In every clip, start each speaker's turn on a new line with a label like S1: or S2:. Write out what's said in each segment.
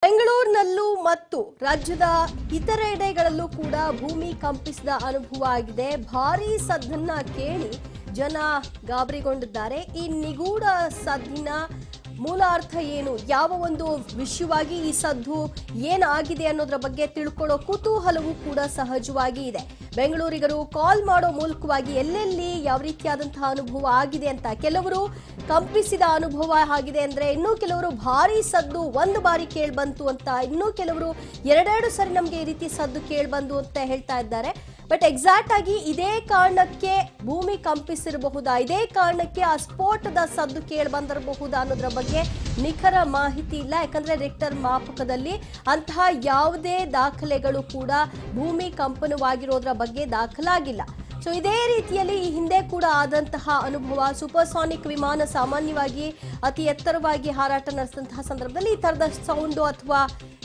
S1: ಬೆಂಗಳೂರಿನಲ್ಲೂ ಮತ್ತು ರಾಜ್ಯದ ಇತರೆಡೆಗಳಲ್ಲೂ ಕೂಡ ಭೂಮಿ ಕಂಪಿಸಿದ ಅನುಭವ ಆಗಿದೆ ಭಾರೀ ಸದ್ದನ್ನ ಕೇಳಿ ಜನ ಗಾಬರಿಗೊಂಡಿದ್ದಾರೆ ಈ ನಿಗೂಢ ಸದ್ದಿನ ಮೂಲ ಅರ್ಥ ಏನು ಯಾವ ಒಂದು ವಿಷಯವಾಗಿ ಈ ಸದ್ದು ಏನಾಗಿದೆ ಅನ್ನೋದ್ರ ಬಗ್ಗೆ ತಿಳ್ಕೊಳ್ಳೋ ಕುತೂಹಲವೂ ಕೂಡ ಸಹಜವಾಗಿ ಇದೆ ಬೆಂಗಳೂರಿಗರು ಕಾಲ್ ಮಾಡೋ ಮೂಲಕವಾಗಿ ಎಲ್ಲೆಲ್ಲಿ ಯಾವ ರೀತಿಯಾದಂತಹ ಅನುಭವ ಆಗಿದೆ ಅಂತ ಕೆಲವರು ಕಂಪಿಸಿದ ಅನುಭವ ಆಗಿದೆ ಅಂದ್ರೆ ಇನ್ನೂ ಕೆಲವರು ಭಾರಿ ಸದ್ದು ಒಂದು ಬಾರಿ ಕೇಳಿ ಬಂತು ಅಂತ ಇನ್ನೂ ಕೆಲವರು ಎರಡೆರಡು ಸರಿ ನಮ್ಗೆ ಈ ರೀತಿ ಸದ್ದು ಕೇಳಿ ಬಂದು ಅಂತ ಹೇಳ್ತಾ ಇದ್ದಾರೆ ಬಟ್ ಎಕ್ಸಾಕ್ಟ್ ಆಗಿ ಇದೇ ಕಾರಣಕ್ಕೆ ಭೂಮಿ ಕಂಪಿಸಿರಬಹುದಾ ಇದೇ ಕಾರಣಕ್ಕೆ ಆ ಸ್ಫೋಟದ ಸದ್ದು ಕೇಳಿ ಬಂದಿರಬಹುದಾ ಅನ್ನೋದ್ರ ಬಗ್ಗೆ ನಿಖರ ಮಾಹಿತಿ ಇಲ್ಲ ಯಾಕಂದ್ರೆ ರಿಕ್ಟರ್ ಮಾಪಕದಲ್ಲಿ ಅಂತಹ ಯಾವುದೇ ದಾಖಲೆಗಳು ಕೂಡ ಭೂಮಿ ಕಂಪನವಾಗಿರೋದ್ರ ಬಗ್ಗೆ ದಾಖಲಾಗಿಲ್ಲ ಸೊ ಇದೇ ರೀತಿಯಲ್ಲಿ ಈ ಹಿಂದೆ ಕೂಡ ಆದಂತಹ ಅನುಭವ ಸೂಪರ್ಸಾನಿಕ್ ವಿಮಾನ ಸಾಮಾನ್ಯವಾಗಿ ಅತಿ ಎತ್ತರವಾಗಿ ಹಾರಾಟ ನಡೆಸಿದಂತಹ ಸಂದರ್ಭದಲ್ಲಿ ಈ ತರದ ಸೌಂಡು ಅಥವಾ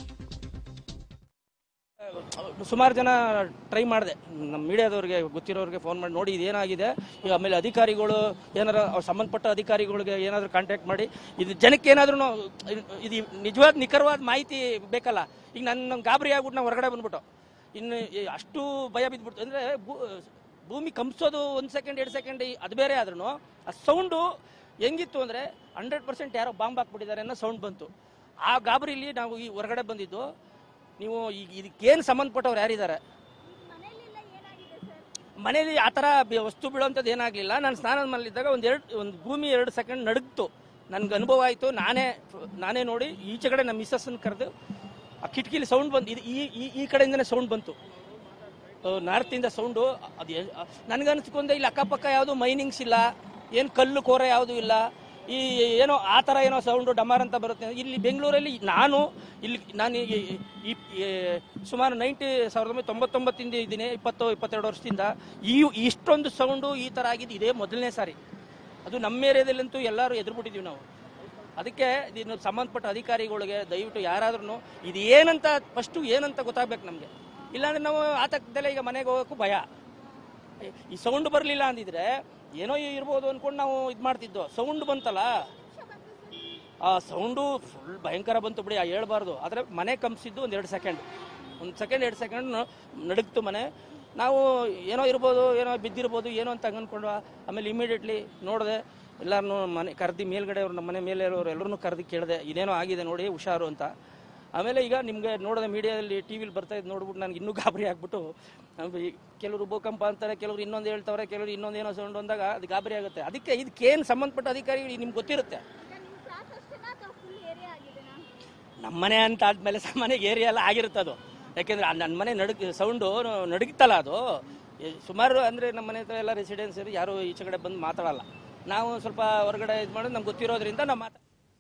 S2: ಸುಮಾರು ಜನ ಟ್ರೈ ಮಾಡಿದೆ ನಮ್ಮ ಮೀಡಿಯಾದವ್ರಿಗೆ ಗೊತ್ತಿರೋರಿಗೆ ಫೋನ್ ಮಾಡಿ ನೋಡಿ ಇದೇನಾಗಿದೆ ಈಗ ಆಮೇಲೆ ಅಧಿಕಾರಿಗಳು ಏನಾರ ಅವ್ರ್ ಸಂಬಂಧಪಟ್ಟ ಅಧಿಕಾರಿಗಳಿಗೆ ಏನಾದರೂ ಕಾಂಟ್ಯಾಕ್ಟ್ ಮಾಡಿ ಇದು ಜನಕ್ಕೆ ಏನಾದ್ರೂ ಇದು ನಿಜವಾದ ನಿಖರವಾದ ಮಾಹಿತಿ ಬೇಕಲ್ಲ ಈಗ ನನ್ನ ಗಾಬರಿ ಆಗ್ಬಿಟ್ಟು ನಾವು ಹೊರಗಡೆ ಬಂದ್ಬಿಟ್ಟು ಇನ್ನು ಈ ಅಷ್ಟು ಭಯ ಬಿದ್ದುಬಿಡ್ತು ಅಂದರೆ ಭೂಮಿ ಕಂಪಿಸೋದು ಒಂದು ಸೆಕೆಂಡ್ ಎರಡು ಸೆಕೆಂಡ್ ಅದು ಬೇರೆ ಆದ್ರೂ ಆ ಸೌಂಡು ಹೆಂಗಿತ್ತು ಅಂದರೆ ಹಂಡ್ರೆಡ್ ಪರ್ಸೆಂಟ್ ಯಾರೋ ಬಾಂಬ್ ಹಾಕ್ಬಿಟ್ಟಿದ್ದಾರೆ ಅನ್ನೋ ಸೌಂಡ್ ಬಂತು ಆ ಗಾಬರಿಲಿ ನಾವು ಈ ಹೊರಗಡೆ ಬಂದಿದ್ದು ನೀವು ಈಗ ಇದಕ್ಕೇನು ಸಂಬಂಧಪಟ್ಟವ್ರು ಯಾರಿದ್ದಾರೆ ಮನೇಲಿ ಆ ಥರ ಬಿ- ವಸ್ತು ಬೀಳೋಂಥದ್ದು ಏನಾಗಲಿಲ್ಲ ನಾನು ಸ್ನಾನದ ಮನೇಲಿದ್ದಾಗ ಒಂದು ಎರಡು ಒಂದು ಭೂಮಿ ಎರಡು ಸೆಕೆಂಡ್ ನಡುಗ್ತು ನನ್ಗೆ ಅನುಭವ ಆಯಿತು ನಾನೇ ನಾನೇ ನೋಡಿ ಈಚೆ ಕಡೆ ನಮ್ಮ ಮಿಸ್ಸಸ್ಸನ್ನು ಕರೆದು ಆ ಕಿಟಕಿಲಿ ಸೌಂಡ್ ಬಂದು ಇದು ಈ ಈ- ಈ ಕಡೆಯಿಂದನೇ ಸೌಂಡ್ ಬಂತು ನಾರ್ತಿಂದ ಸೌಂಡು ಅದು ನನಗನ್ಸ್ಕೊಂಡೆ ಇಲ್ಲಿ ಅಕ್ಕಪಕ್ಕ ಯಾವುದು ಮೈನಿಂಗ್ಸ್ ಇಲ್ಲ ಏನು ಕಲ್ಲು ಕೋರೆ ಯಾವುದು ಇಲ್ಲ ಈ ಏನೋ ಆ ಥರ ಏನೋ ಸೌಂಡು ಡಮಾರ್ ಅಂತ ಬರುತ್ತೆ ಇಲ್ಲಿ ಬೆಂಗಳೂರಲ್ಲಿ ನಾನು ಇಲ್ಲಿ ನಾನು ಈ- ಈ ಈ ಸುಮಾರು ನೈಂಟಿ ಸಾವಿರದ ಒಂಬೈನೂರ ತೊಂಬತ್ತೊಂಬತ್ತಿಂದ ಇದ್ದೀನಿ ಇಪ್ಪತ್ತು ಇಪ್ಪತ್ತೆರಡು ವರ್ಷದಿಂದ ಈ ಇಷ್ಟೊಂದು ಸೌಂಡು ಈ ಥರ ಆಗಿದ್ದು ಇದೇ ಮೊದಲನೇ ಸಾರಿ ಅದು ನಮ್ಮ ಏರಿಯಾದಲ್ಲಂತೂ ಎಲ್ಲರೂ ಎದುರುಬಿಟ್ಟಿದ್ದೀವಿ ನಾವು ಅದಕ್ಕೆ ಇದನ್ನು ಸಂಬಂಧಪಟ್ಟ ಅಧಿಕಾರಿಗಳಿಗೆ ದಯವಿಟ್ಟು ಯಾರಾದ್ರೂ ಇದು ಏನಂತ ಫಸ್ಟು ಏನಂತ ಗೊತ್ತಾಗ್ಬೇಕು ನಮಗೆ ಇಲ್ಲಾಂದ್ರೆ ನಾವು ಆತಂಕದಲ್ಲೇ ಈಗ ಮನೆಗೆ ಹೋಗೋಕ್ಕೂ ಭಯ ಈ ಸೌಂಡ್ ಬರಲಿಲ್ಲ ಅಂದಿದ್ರೆ ಏನೋ ಇರ್ಬೋದು ಅನ್ಕೊಂಡು ನಾವು ಇದು ಮಾಡ್ತಿದ್ದೋ ಸೌಂಡ್ ಬಂತಲ್ಲ ಆ ಸೌಂಡು ಫುಲ್ ಭಯಂಕರ ಬಂತು ಬಿಡಿ ಆ ಹೇಳ್ಬಾರ್ದು ಆದರೆ ಮನೆ ಕಂಪಿಸಿದ್ದು ಒಂದು ಎರಡು ಸೆಕೆಂಡ್ ಒಂದು ಸೆಕೆಂಡ್ ಎರಡು ಸೆಕೆಂಡ್ ನಡುಗ್ತು ಮನೆ ನಾವು ಏನೋ ಇರ್ಬೋದು ಏನೋ ಬಿದ್ದಿರ್ಬೋದು ಏನೋ ಅಂತ ಹಂಗ್ ಅನ್ಕೊಂಡು ಆಮೇಲೆ ಇಮಿಡಿಯೇಟ್ಲಿ ನೋಡಿದೆ ಎಲ್ಲರನ್ನೂ ಮನೆ ಕರೆದು ಮೇಲ್ಗಡೆ ಅವ್ರು ನಮ್ಮ ಮನೆ ಮೇಲೆ ಇರೋರು ಎಲ್ಲರನ್ನೂ ಕರೆದು ಕೇಳಿದೆ ಇದೇನೋ ಆಗಿದೆ ನೋಡಿ ಹುಷಾರು ಅಂತ ಆಮೇಲೆ ಈಗ ನಿಮಗೆ ನೋಡಿದೆ ಮೀಡಿಯಾದಲ್ಲಿ ಟಿ ವಿಲಿ ಬರ್ತಾ ಇದ್ದು ನೋಡ್ಬಿಟ್ಟು ನನಗೆ ಇನ್ನೂ ಗಾಬರಿ ಆಗ್ಬಿಟ್ಟು ಆಮೇಲೆ ಈ ಕೆಲವರು ಭೂಕಂಪ ಅಂತಾರೆ ಕೆಲವರು ಇನ್ನೊಂದು ಹೇಳ್ತಾರೆ ಕೆಲವರು ಇನ್ನೊಂದು ಏನೋ ಸೌಂಡ್ ಅಂದಾಗ ಅದು ಗಾಬರಿ ಆಗುತ್ತೆ ಅದಕ್ಕೆ ಇದಕ್ಕೇನು ಸಂಬಂಧಪಟ್ಟ ಅಧಿಕಾರಿಗಳು ನಿಮ್ಗೆ ಗೊತ್ತಿರುತ್ತೆ ನಮ್ಮ ಮನೆ ಅಂತ ಆದ್ಮೇಲೆ ಮನೆಗೆ ಏರಿಯಾ ಎಲ್ಲ ಆಗಿರುತ್ತೆ ಅದು ಯಾಕೆಂದ್ರೆ ನನ್ನ ಮನೆ ನಡುಗ್ ಸೌಂಡು ನಡುಗುತ್ತಲ್ಲ ಅದು ಎ- ಸುಮಾರು ಅಂದ್ರೆ ನಮ್ಮ ಮನೆ ಹತ್ರ ಎಲ್ಲ ರೆಸಿಡೆನ್ಸ್ ಯಾರು ಈಚೆ ಕಡೆ ಬಂದು ಮಾತಾಡಲ್ಲ ನಾವು ಸ್ವಲ್ಪ ಹೊರಗಡೆ ಇದು ಮಾಡೋದು ನಮ್ಗೆ ಗೊತ್ತಿರೋದ್ರಿಂದ ನಾವು ಮಾತಾ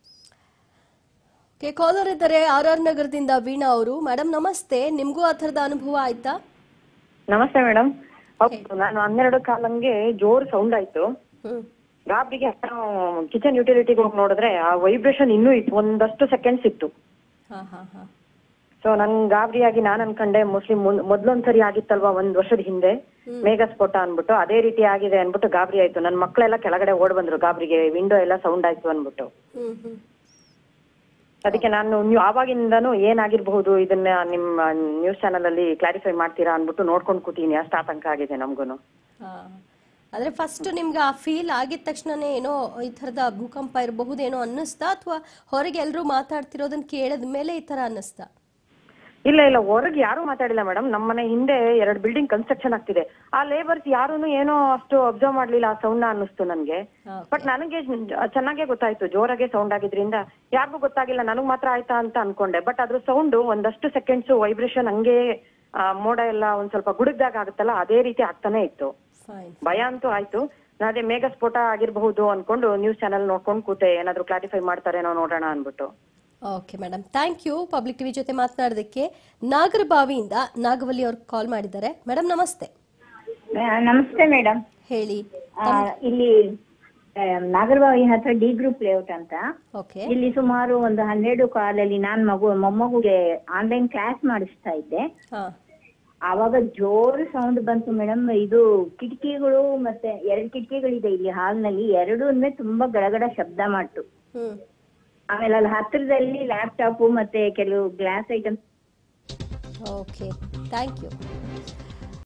S1: ಕೆ ಕಾಲರ್ ಇದ್ದಾರೆ ಆರ್ ಆರ್ ನಗರದಿಂದ ವೀಣಾ ಅವರು ಮೇಡಮ್ ನಮಸ್ತೆ ನಿಮ್ಗೂ ಆ ಥರದ ಅನುಭವ ಆಯ್ತಾ
S3: ನಮಸ್ತೆ ಮೇಡಮ್ ಹೌದು ನಾನು ಹನ್ನೆರಡು ಕಾಲಂಗೆ ಜೋರ್ ಸೌಂಡ್ ಆಯ್ತು
S1: ಹ್ಮ್
S3: ಗಾಬರಿಗೆ ನಾನು ಕಿಚನ್ ಯುಟಿಲಿಟಿಗೆ ಹೋಗಿ ನೋಡಿದ್ರೆ ಆ ವೈಬ್ರೇಷನ್ ಇನ್ನೂ ಇತ್ತು ಒಂದಷ್ಟು ಸೆಕೆಂಡ್ಸ್ ಇತ್ತು
S1: ಹಾ ಹಾ ಹಾ
S3: ಸೊ ನನ್ ಗಾಬರಿಯಾಗಿ ನಾನ್ ಅನ್ಕೊಂಡೆ ಮೋಸ್ಟ್ಲಿ ಮೊದ್ಲೊಂದ್ಸರಿ ಆಗಿತ್ತಲ್ವಾ ಒಂದ್ ವರ್ಷದ ಹಿಂದೆ ಮೇಘ ಸ್ಫೋಟ ಅನ್ಬಿಟ್ಟು ಅದೇ ರೀತಿ ಆಗಿದೆ ಅನ್ಬಿಟ್ಟು ಗಾಬರಿ ಆಯ್ತು ನನ್ ಮಕ್ಳೆಲ್ಲ ಕೆಳಗಡೆ ಓಡ್ ಬಂದ್ರು ಗಾಬರಿಗೆ ವಿಂಡೋ ಎಲ್ಲ ಸೌಂಡ್ ಆಯ್ತು ಅನ್ಬಿಟ್ಟು
S1: ಹ್ಮ್ ಹ್ಮ್
S3: ಅದಕ್ಕೆ ನಾನು ನೀವು ಆವಾಗಿಂದನೂ ಏನಾಗಿರ್ಬಹುದು ಇದನ್ನ ನಿಮ್ಮ ನ್ಯೂಸ್ ಚಾನಲ್ ಅಲ್ಲಿ ಕ್ಲಾರಿಫೈ ಮಾಡ್ತೀರಾ ಅನ್ಬಿಟ್ಟು ನೋಡ್ಕೊಂಡ್ ಕೂತೀನಿ ಅಷ್ಟು ಆತಂಕ ಆಗಿದೆ ನಮ್ಗೂನು
S1: ಹಾ ಆದ್ರೆ ಫಸ್ಟ್ ನಿಮ್ಗೆ ಆ ಫೀಲ್ ಆಗಿದ ತಕ್ಷಣನೇ ಏನೋ ಈ ಥರದ ಭೂಕಂಪ ಇರಬಹುದೇನೋ ಅನ್ನಿಸ್ತಾ ಅಥವಾ ಹೊರಗೆ ಎಲ್ಲರೂ ಮಾತಾಡ್ತಿರೋದನ್ನ ಕೇಳಿದ ಮೇಲೆ ಈ ಥರ ಅನ್ನಿಸ್ತಾ
S3: ಇಲ್ಲ ಇಲ್ಲ ಹೊರಗೆ ಯಾರು ಮಾತಾಡಿಲ್ಲ ಮೇಡಮ್ ನಮ್ಮನೆ ಹಿಂದೆ ಎರಡು ಬಿಲ್ಡಿಂಗ್ ಕನ್ಸ್ಟ್ರಕ್ಷನ್ ಆಗ್ತಿದೆ ಆ ಲೇಬರ್ಸ್ ಯಾರೂನು ಏನೋ ಅಷ್ಟು ಅಬ್ಸರ್ವ್ ಮಾಡ್ಲಿಲ್ಲ ಆ ಸೌಂಡ್ ಅನ್ನಿಸ್ತು ನನ್ಗೆ
S1: ಹಾ,
S3: ಬಟ್ ನನಗೆ ಚೆನ್ನಾಗೇ ಗೊತ್ತಾಯ್ತು ಜೋರಾಗೆ ಸೌಂಡ್ ಆಗಿದ್ರಿಂದ ಯಾರಿಗೂ ಗೊತ್ತಾಗಿಲ್ಲ ನನಗ್ ಮಾತ್ರ ಆಯ್ತಾ ಅಂತ ಅನ್ಕೊಂಡೆ ಬಟ್ ಅದ್ರ ಸೌಂಡ್ ಒಂದಷ್ಟು ಸೆಕೆಂಡ್ಸ್ ವೈಬ್ರೇಷನ್ ಹಂಗೆ ಆ, ಮೋಡ ಎಲ್ಲ ಒಂದ್ ಸ್ವಲ್ಪ ಗುಡುಗ್ದಾಗ ಆಗುತ್ತಲ್ಲ ಅದೇ ರೀತಿ ಆಗ್ತಾನೆ ಇತ್ತು
S1: ಫೈನ್
S3: ಭಯ ಅಂತೂ ಆಯ್ತು ನಾನು ಅದೇ ಮೇಘ ಸ್ಫೋಟ ಆಗಿರಬಹುದು ಅನ್ಕೊಂಡು ನ್ಯೂಸ್ ಚಾನೆಲ್ ನೋಡ್ಕೊಂಡು ಕೂತೆ ಏನಾದ್ರು ಕ್ಲಾರಿಫೈ ಮಾಡ್ತಾರೇನೋ ನೋಡೋಣ ಅನ್ಬಿಟ್ಟು
S1: okay madam thank you public TV ಜೊತೆ ಮಾತನಾಡೋದಕ್ಕೆ ನಾಗರಬಾವಿಯಿಂದ ನಾಗವಲ್ಲಿ ಅವ್ರು ಕಾಲ್ ಮಾಡಿದ್ದಾರೆ ಮೇಡಮ್ ನಮಸ್ತೆ
S4: ಆ, ನಮಸ್ತೆ ಮೇಡಮ್
S1: ಹೇಳಿ
S4: ಇಲ್ಲಿ ಆ, ನಾಗರಬಾವಿ ಹತ್ರ ಡಿ ಗ್ರೂಪ್ ಲೇಔಟ್ ಅಂತ
S1: ಓಕೆ
S4: ಇಲ್ಲಿ ಸುಮಾರು ಒಂದು ಹನ್ನೆರಡು ಕಾಲಲ್ಲಿ ನಾನ್ ಮಗು ಮೊಮ್ಮಗುಗೆ ಆನ್ಲೈನ್ ಕ್ಲಾಸ್ ಮಾಡಿಸ್ತಾ ಇದ್ದೆ
S1: ಹಾ
S4: ಆವಾಗ ಜೋರು ಸೌಂಡ್ ಬಂತು ಮೇಡಮ್ ಇದು ಕಿಟಕಿಗಳು ಮತ್ತೆ ಎರಡು ಕಿಟಕಿಗಳಿದೆ ಇಲ್ಲಿ ಹಾಲ್ನಲ್ಲಿ ಎರಡು ತುಂಬಾ ಗಡಗಡ ಶಬ್ದ ಮಾಡ್ತು
S1: ಹ್ಮ್
S4: ಆಮೇಲೆ ಅಲ್ಲಿ ಹತ್ತಿರದಲ್ಲಿ ಲ್ಯಾಪ್ಟಾಪ್ ಮತ್ತೆ ಕೆಲವು glass items
S1: okay thank you